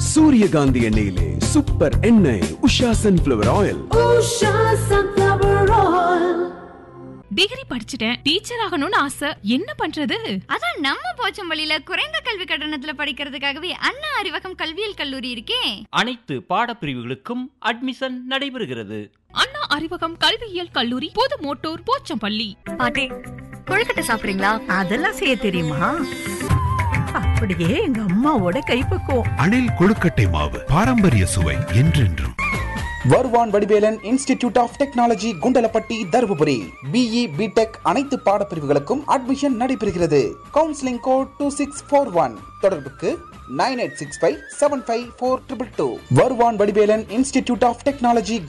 சூரியகாந்தி எண்ணெயிலே சூப்பர் எண்ணெய் Usha sunflower oil Usha Sunflower Oil. Degree படிச்சுட்டேன் டீச்சர் ஆகணும்னு ஆசை என்ன பண்றது அதான் நம்ம போச்சம்பள்ளியில குறைந்த கல்வி கட்டணத்துல படிக்கிறதுக்காகவே அண்ணா அறிவகம் கல்வியியல் கல்லூரி இருக்கே அனைத்து பாடப்பிரிவுகளுக்கும் அட்மிஷன் நடைபெறுகிறது அண்ணா அறிவகம் கல்வியியல் கல்லூரி புது மோட்டூர் போச்சம்பள்ளி பாட்டி கொழுக்கட்டை சாப்பிடுறீங்களா அதெல்லாம் செய்ய தெரியுமா அப்படியே எங்க அம்மாவோட கைப்பக்குவம் அணில் கொழுக்கட்டை மாவு பாரம்பரிய சுவை என்றென்றும் Varuvan Vadivelan institute of technology Kundalapatti Dharmapuri BE BTech அனைத்து பாடப்பிரிவுகளுக்கும் அட்மிஷன் நடைபெறுகிறது counselling code two six four one தொடர்புக்கு nine eight six five seven five four triple two Varuvan Vadivelan institute of technology